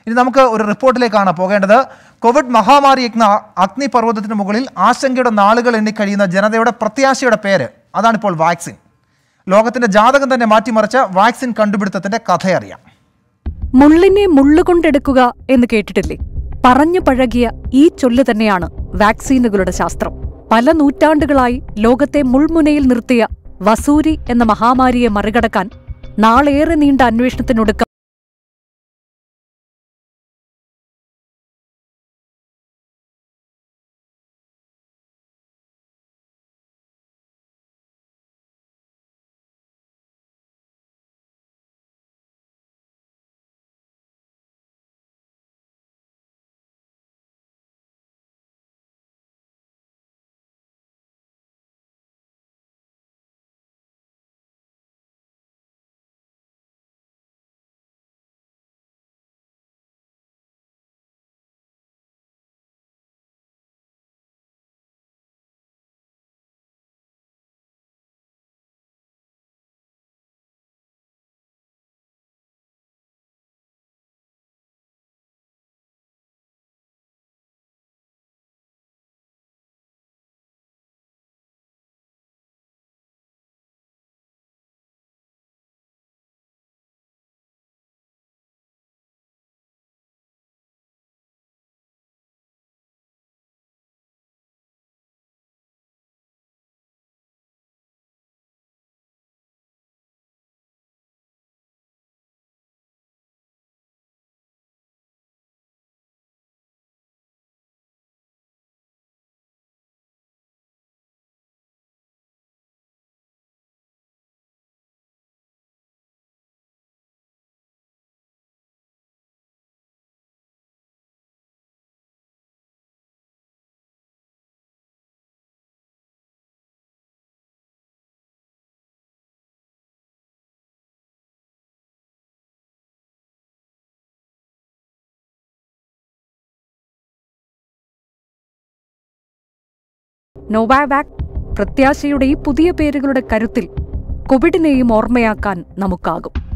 ഇനി നമുക്ക് ഒരു റിപ്പോർട്ടിലേക്കാണ് പോകേണ്ടത് കോവിഡ് മഹാമാരി യജ്ഞ അഗ്നിപർവ്വതത്തിന് മുകളിൽ ആശങ്കയുടെ നാളുകൾ എണ്ണിക്കഴിയുന്ന ജനതയുടെ പ്രത്യാശയുടെ പേര് അതാണിപ്പോൾ വാക്സിൻ ലോകത്തിന്റെ ജാതകം തന്നെ മാറ്റിമറിച്ച വാക്സിൻ കണ്ടുപിടുത്തത്തിന്റെ കഥയറിയാം മുള്ളിനെ മുള്ളുകൊണ്ടെടുക്കുക എന്ന് കേട്ടിട്ടില്ലേ പറഞ്ഞു പഴകിയ ഈ ചൊല്ല് തന്നെയാണ് വാക്സിനുകളുടെ ശാസ്ത്രം പല നൂറ്റാണ്ടുകളായി ലോകത്തെ മുൾമുനയിൽ നിർത്തിയ വസൂരി എന്ന മഹാമാരിയെ മറികടക്കാൻ നാളേറെ നീണ്ട അന്വേഷണത്തിനൊടുക്കം നോവാവാക് പ്രത്യാശയുടെ ഈ പുതിയ പേരുകളുടെ കരുത്തിൽ കോവിഡിനെയും ഓർമ്മയാക്കാൻ നമുക്കാകും